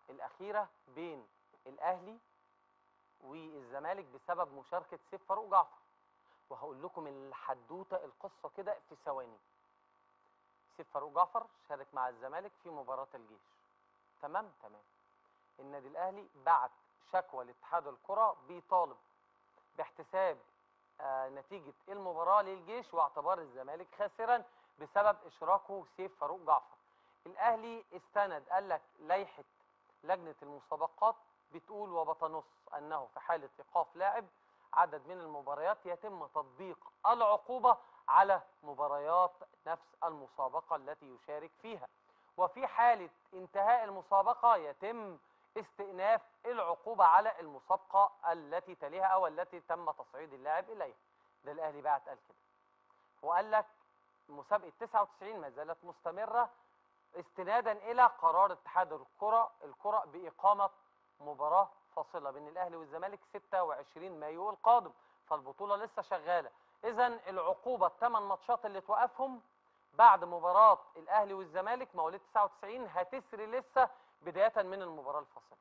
الاخيره بين الاهلي والزمالك بسبب مشاركه سيف فاروق جعفر وهقول لكم الحدوته القصه كده في ثواني سيف فاروق جعفر شارك مع الزمالك في مباراه الجيش تمام تمام النادي الاهلي بعت شكوى لاتحاد الكره بيطالب باحتساب آه نتيجه المباراه للجيش واعتبار الزمالك خاسرا بسبب اشراكه سيف فاروق جعفر الاهلي استند قال لك لائحه لجنه المسابقات بتقول وبتنص انه في حاله ايقاف لاعب عدد من المباريات يتم تطبيق العقوبه على مباريات نفس المسابقه التي يشارك فيها وفي حاله انتهاء المسابقه يتم استئناف العقوبه على المسابقه التي تليها او التي تم تصعيد اللاعب اليها ده الاهلي بعت قال كده وقال لك مسابقه 99 ما زالت مستمره استنادا الى قرار اتحاد الكره الكره باقامه مباراه فاصله بين الاهلي والزمالك 26 مايو القادم فالبطوله لسه شغاله اذا العقوبه الثمان ماتشات اللي توقفهم بعد مباراه الاهلي والزمالك مواليد 99 هتسري لسه بدايه من المباراه الفاصله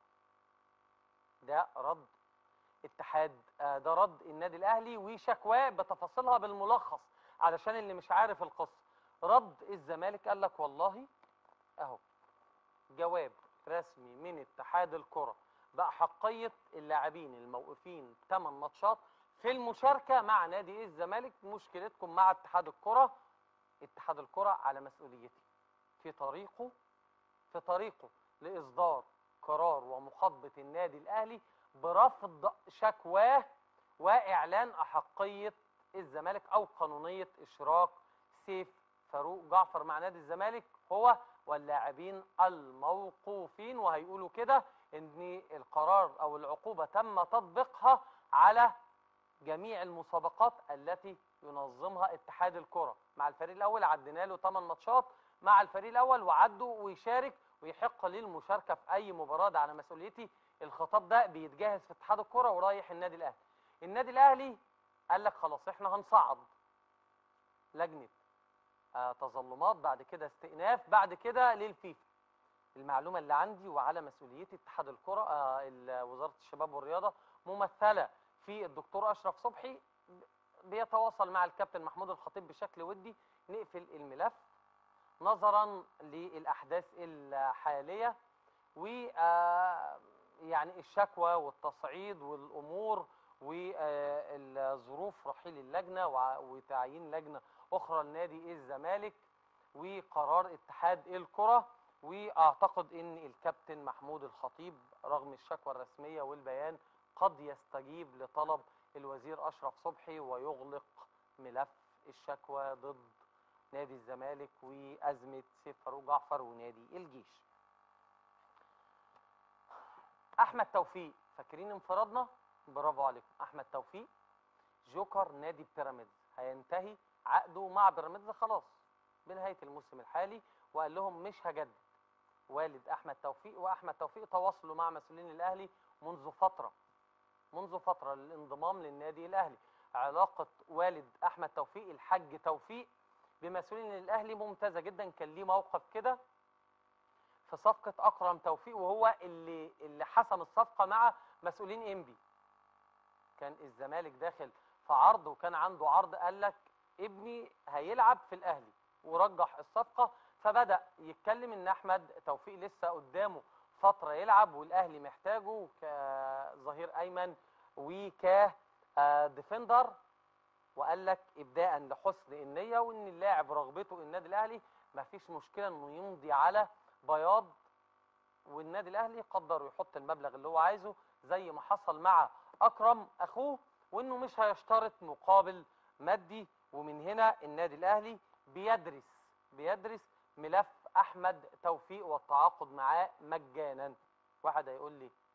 ده رد اتحاد آه ده رد النادي الاهلي وشكواه بتفاصيلها بالملخص علشان اللي مش عارف القصه رد الزمالك قال لك والله اهو جواب رسمي من اتحاد الكره باحقيه اللاعبين الموقوفين 8 ماتشات في المشاركه مع نادي الزمالك مشكلتكم مع اتحاد الكره اتحاد الكره على مسؤوليتي في طريقه في طريقه لاصدار قرار ومخاطبه النادي الاهلي برفض شكواه واعلان احقيه الزمالك او قانونيه اشراك سيف فاروق جعفر مع نادي الزمالك هو واللاعبين الموقوفين وهيقولوا كده ان القرار او العقوبه تم تطبيقها على جميع المسابقات التي ينظمها اتحاد الكره مع الفريق الاول عدينا له 8 ماتشات مع الفريق الاول وعدوا ويشارك ويحق ليه المشاركه في اي مباراه ده على مسؤوليتي الخطاب ده بيتجهز في اتحاد الكره ورايح النادي الاهلي النادي الاهلي قال لك خلاص احنا هنصعد لجنه آه تظلمات بعد كده استئناف بعد كده للفيفا المعلومه اللي عندي وعلى مسؤوليتي اتحاد الكره آه وزاره الشباب والرياضه ممثله في الدكتور اشرف صبحي بيتواصل مع الكابتن محمود الخطيب بشكل ودي نقفل الملف نظرا للاحداث الحاليه و يعني الشكوى والتصعيد والامور والظروف رحيل اللجنه وتعيين لجنه اخرى لنادي الزمالك وقرار اتحاد الكره واعتقد ان الكابتن محمود الخطيب رغم الشكوى الرسميه والبيان قد يستجيب لطلب الوزير اشرف صبحي ويغلق ملف الشكوى ضد نادي الزمالك وازمه سيف فاروق جعفر ونادي الجيش. احمد توفيق فاكرين انفرادنا؟ برافو عليكم احمد توفيق جوكر نادي بيراميدز هينتهي عقده مع بيراميدز خلاص بنهايه الموسم الحالي وقال لهم مش هجدد والد احمد توفيق واحمد توفيق تواصلوا مع مسؤولين الاهلي منذ فتره منذ فتره للانضمام للنادي الاهلي علاقه والد احمد توفيق الحاج توفيق بمسؤولين الاهلي ممتازه جدا كان ليه موقف كده في صفقه اكرم توفيق وهو اللي اللي حسم الصفقه مع مسؤولين انبي كان الزمالك داخل في عرض وكان عنده عرض قال لك ابني هيلعب في الاهلي ورجح الصفقه فبدا يتكلم ان احمد توفيق لسه قدامه فتره يلعب والاهلي محتاجه كظهير ايمن وك ديفندر وقال لك ابداء لحسن النيه وان اللاعب رغبته النادي الاهلي ما فيش مشكله انه يمضي على بياض والنادي الاهلي قدر يحط المبلغ اللي هو عايزه زي ما حصل مع اكرم اخوه وانه مش هيشترط مقابل مادي ومن هنا النادي الاهلي بيدرس بيدرس ملف احمد توفيق والتعاقد معاه مجانا واحد هيقول لي